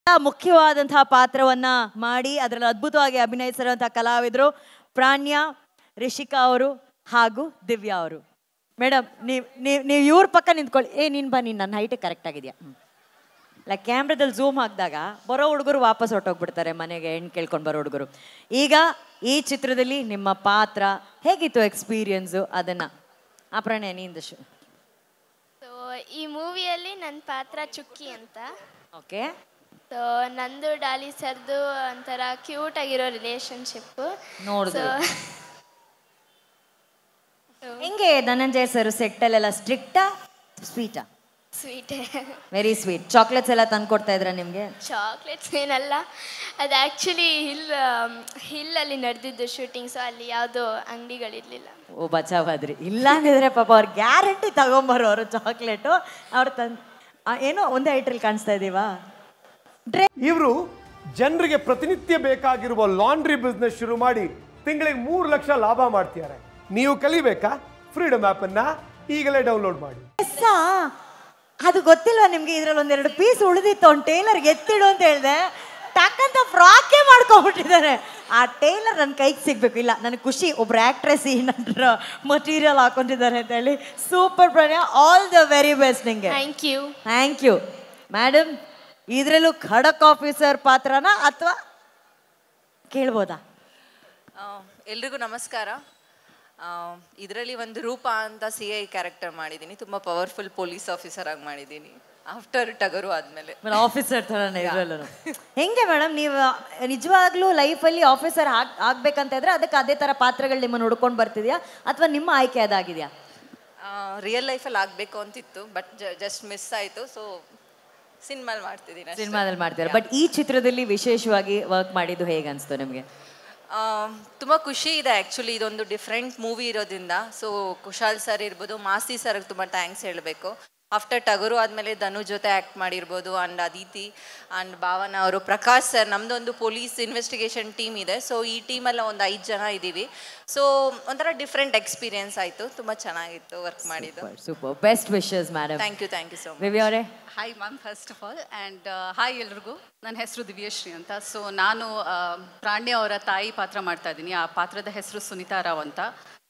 ಮುಖ್ಯವಾದಂತಹ ಪಾತ್ರವನ್ನ ಮಾಡಿ ಅದರಲ್ಲಿ ಅದ್ಭುತವಾಗಿ ಅಭಿನಯಿಸಿರುವಂತಹ ಕಲಾವಿದರು ಪ್ರಾಣ್ಯ ರಿಷಿಕಾ ಅವರು ಹಾಗೂ ದಿವ್ಯಾ ಅವರು ಮೇಡಮ್ ನೀವು ನೀವು ನೀವು ಇವ್ರ ಪಕ್ಕ ನಿಂತ್ಕೊಳ್ಳಿ ಏ ನೀನು ಬಾ ನೀನು ನನ್ನ ಹೈಟ್ ಕರೆಕ್ಟ್ ಆಗಿದೆಯಾ ಇಲ್ಲ ಕ್ಯಾಮ್ರಾದಲ್ಲಿ ಝೂಮ್ ಹಾಕಿದಾಗ ಬರೋ ಹುಡುಗರು ವಾಪಸ್ ಹೊರಟೋಗ್ಬಿಡ್ತಾರೆ ಮನೆಗೆ ಹೆಣ್ಣು ಕೇಳ್ಕೊಂಡು ಬರೋ ಹುಡುಗರು ಈಗ ಈ ಚಿತ್ರದಲ್ಲಿ ನಿಮ್ಮ ಪಾತ್ರ ಹೇಗಿತ್ತು ಎಕ್ಸ್ಪೀರಿಯನ್ಸು ಅದನ್ನು ಅಪ್ರಾಣ್ಯ ನೀಂದು ಶು ಸೊ ಈ ಮೂವಿಯಲ್ಲಿ ನನ್ನ ಪಾತ್ರ ಚುಕ್ಕಿ ಅಂತ ಓಕೆ ಸೊ ನಂದು ಡಾಲಿ ಸರ್ದು ಒಂಥರ ಕ್ಯೂಟ್ ಆಗಿರೋ ರಿಲೇಶನ್ಶಿಪ್ ನೋಡಿದ್ರು ಹೆಂಗೆ ಧನಂಜಯ ಸರ್ ಸೆಟ್ಟಲ್ಲೆಲ್ಲ ಸ್ಟ್ರಿಕ್ಟಾ ಸ್ವೀಟಾ ಸ್ವೀಟ್ ವೆರಿ ಸ್ವೀಟ್ ಚಾಕ್ಲೇಟ್ಸ್ ಎಲ್ಲ ತಂದ್ಕೊಡ್ತಾ ಇದ್ರ ನಿಮಗೆ ಚಾಕ್ಲೇಟ್ಸ್ ಏನಲ್ಲ ಅದು ಆ್ಯಕ್ಚುಲಿ ಹಿಲ್ ಹಿಲ್ಲಲ್ಲಿ ನಡೆದಿದ್ದು ಶೂಟಿಂಗ್ ಸೊ ಅಲ್ಲಿ ಯಾವುದೋ ಅಂಗಡಿಗಳಿರಲಿಲ್ಲ ಓ ಬಚಾವಾದ್ರಿ ಇಲ್ಲ ಅಂದಿದ್ರೆ ಪಾಪ ಅವ್ರು ಗ್ಯಾರಂಟಿ ತಗೊಂಬರೋರು ಚಾಕ್ಲೇಟು ಅವ್ರು ತಂದು ಏನೋ ಒಂದೇ ಐಟ್ರಲ್ಲಿ ಕಾಣಿಸ್ತಾ ಇದೀವಾ ಇವರು ಜನರಿಗೆ ಪ್ರತಿನಿತ್ಯ ಬೇಕಾಗಿರುವ ಲಾಂಡ್ರಿ ಬಿಸ್ನೆಸ್ ಶುರು ಮಾಡಿ ತಿಂಗಳಿಗೆ ಮೂರು ಲಕ್ಷ ಲಾಭ ಮಾಡ್ತಿದ್ದಾರೆ ನೀವು ಕಲಿಬೇಕಾ ಫ್ರೀಡಮ್ ಅನ್ನ ಈಗಲೇ ಡೌನ್ಲೋಡ್ ಮಾಡಿ ಎಸ್ಸ ಅದು ಗೊತ್ತಿಲ್ವಾ ನಿಮ್ಗೆ ಇದ್ರಲ್ಲಿ ಒಂದೆರಡು ಪೀಸ್ ಉಳಿದಿತ್ತು ಅವ್ನು ಟೈಲರ್ಗೆ ಎತ್ತಿಡು ಅಂತ ಹೇಳಿದೆ ಟಕ್ಕಂತ ಫ್ರಾಕೇ ಮಾಡ್ಕೊಂಡ್ಬಿಟ್ಟಿದ್ದಾರೆ ಆ ಟೈಲರ್ ನನ್ನ ಕೈಗೆ ಸಿಗ್ಬೇಕು ಇಲ್ಲ ನನಗೆ ಖುಷಿ ಒಬ್ರು ಆಕ್ಟ್ರೆಸ್ ಈ ನನ್ನ ಮಟೀರಿಯಲ್ ಹಾಕೊಂಡಿದ್ದಾರೆ ಅಂತ ಹೇಳಿ super Pranaya all the very best ನಿಂಗೆ thank you thank you madam ಇದರಲ್ಲೂ ಖಡಕ್ ಆಫೀಸರ್ ಪಾತ್ರನ ಅಥವಾ ಕೇಳ್ಬೋದಾ ಆ, ಎಲ್ರಿಗೂ ನಮಸ್ಕಾರ ಇದರಲ್ಲಿ ಒಂದು ರೂಪ ಅಂತ ಸಿ ಐ ಕ್ಯಾರೆಕ್ಟರ್ ಮಾಡಿದ್ದೀನಿ ತುಂಬ ಪವರ್ಫುಲ್ ಪೊಲೀಸ್ ಆಫೀಸರ್ ಆಗಿ ಮಾಡಿದ್ದೀನಿ ಆಫ್ಟರ್ ಟಗರು ಆದಮೇಲೆ ಆಫೀಸರ್ ಥರನೇ ಇದರಲ್ಲೂ ಹೆಂಗೆ ಮೇಡಮ್ ನೀವು ನಿಜವಾಗ್ಲೂ ಲೈಫಲ್ಲಿ ಆಫೀಸರ್ ಆಗ್ ಆಗ್ಬೇಕಂತ ಇದ್ರೆ ಅದಕ್ಕೆ ಅದೇ ಥರ ಪಾತ್ರಗಳು ನಿಮ್ಮನ್ನು ಹುಡ್ಕೊಂಡು ಬರ್ತಿದ್ಯಾ ಅಥವಾ ನಿಮ್ಮ ಆಯ್ಕೆ ಅದಾಗಿದೆಯಾ ರಿಯಲ್ ಲೈಫಲ್ಲಿ ಆಗಬೇಕು ಅಂತಿತ್ತು ಬಟ್ ಜಸ್ಟ್ ಮಿಸ್ ಆಯಿತು ಸೊ ಸಿನಿಮಾಲ್ ಮಾಡ್ತಿದ್ದೀನಿ ಅಷ್ಟೇ. ಸಿನಿಮಾದಲ್ಲಿ ಮಾಡ್ತೀರಾ ಬಟ್ ಈ ಚಿತ್ರದಲ್ಲಿ ವಿಶೇಷವಾಗಿ ವರ್ಕ್ ಮಾಡಿದ್ದು ಹೇಗೆ ಅನಿಸ್ತು ನಿಮಗೆ ಆ, ತುಂಬ ಖುಷಿ ಇದೆ ಆ್ಯಕ್ಚುಲಿ ಇದೊಂದು ಡಿಫ್ರೆಂಟ್ ಮೂವಿ ಇರೋದ್ರಿಂದ ಸೊ ಕುಶಾಲ್ ಸರ್ ಇರ್ಬೋದು ಮಾಸಿ ಸರ್ಗೆ ತುಂಬ ಥ್ಯಾಂಕ್ಸ್ ಹೇಳಬೇಕು ಆಫ್ಟರ್ ಟಗರು ಆದಮೇಲೆ ಧನು ಜೊತೆ ಆ್ಯಕ್ಟ್ ಮಾಡಿರ್ಬೋದು ಆ್ಯಂಡ್ ಅದಿತಿ ಆ್ಯಂಡ್ ಭಾವನ ಅವರು ಪ್ರಕಾಶ್ ಸರ್ ನಮ್ಮದೊಂದು ಪೊಲೀಸ್ ಇನ್ವೆಸ್ಟಿಗೇಷನ್ ಟೀಮ್ ಇದೆ ಸೊ ಈ ಟೀಮಲ್ಲಿ ಒಂದು ಐದು ಜನ ಇದ್ದೀವಿ ಸೊ ಒಂಥರ ಡಿಫ್ರೆಂಟ್ ಎಕ್ಸ್ಪೀರಿಯನ್ಸ್ ಆಯಿತು ತುಂಬ ಚೆನ್ನಾಗಿತ್ತು ವರ್ಕ್ ಮಾಡಿದ್ದು super best wishes madam thank you thank you so much Divya ಅವರೇ hi ma'am first of all and hi ಎಲ್ರಿಗೂ ನನ್ನ ಹೆಸರು ದಿವ್ಯಶ್ರೀ ಅಂತ ಸೊ ನಾನು ಆ, ಪ್ರಾಣ್ಯ ಅವರ ತಾಯಿ ಪಾತ್ರ ಮಾಡ್ತಾ ಇದ್ದೀನಿ ಆ ಪಾತ್ರದ ಹೆಸರು ಸುನೀತಾ ರಾವ್ ಅಂತ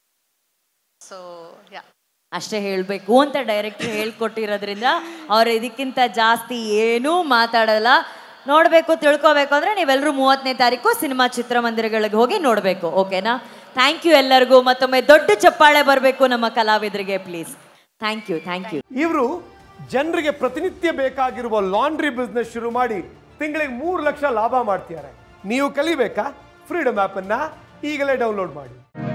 ಸೊ ಯಾ ಅಷ್ಟೇ ಹೇಳಬೇಕು ಅಂತ ಡೈರೆಕ್ಟರ್ ಹೇಳ್ಕೊಟ್ಟಿರೋದ್ರಿಂದ ಅವ್ರು ಇದಕ್ಕಿಂತ ಜಾಸ್ತಿ ಏನೂ ಮಾತಾಡಲ್ಲ ನೋಡಬೇಕು ತಿಳ್ಕೊಬೇಕು ಅಂದರೆ ನೀವೆಲ್ಲರೂ ಮೂವತ್ತನೇ ತಾರೀಕು ಸಿನಿಮಾ ಚಿತ್ರಮಂದಿರಗಳಿಗೆ ಹೋಗಿ ನೋಡಬೇಕು ಓಕೆನಾ ಥ್ಯಾಂಕ್ ಯು ಎಲ್ಲರಿಗೂ ಮತ್ತೊಮ್ಮೆ ದೊಡ್ಡ ಚಪ್ಪಾಳೆ ಬರಬೇಕು ನಮ್ಮ ಕಲಾವಿದರಿಗೆ please thank you thank you ಇವರು ಜನರಿಗೆ ಪ್ರತಿನಿತ್ಯ ಬೇಕಾಗಿರುವ ಲಾಂಡ್ರಿ ಬಿಸ್ನೆಸ್ ಶುರು ಮಾಡಿ ತಿಂಗಳಿಗೆ ಮೂರು ಲಕ್ಷ ಲಾಭ ಮಾಡ್ತಿದ್ದಾರೆ ನೀವು ಕಲಿಬೇಕಾ ಫ್ರೀಡಮ್ ಅನ್ನ ಈಗಲೇ ಡೌನ್ಲೋಡ್ ಮಾಡಿ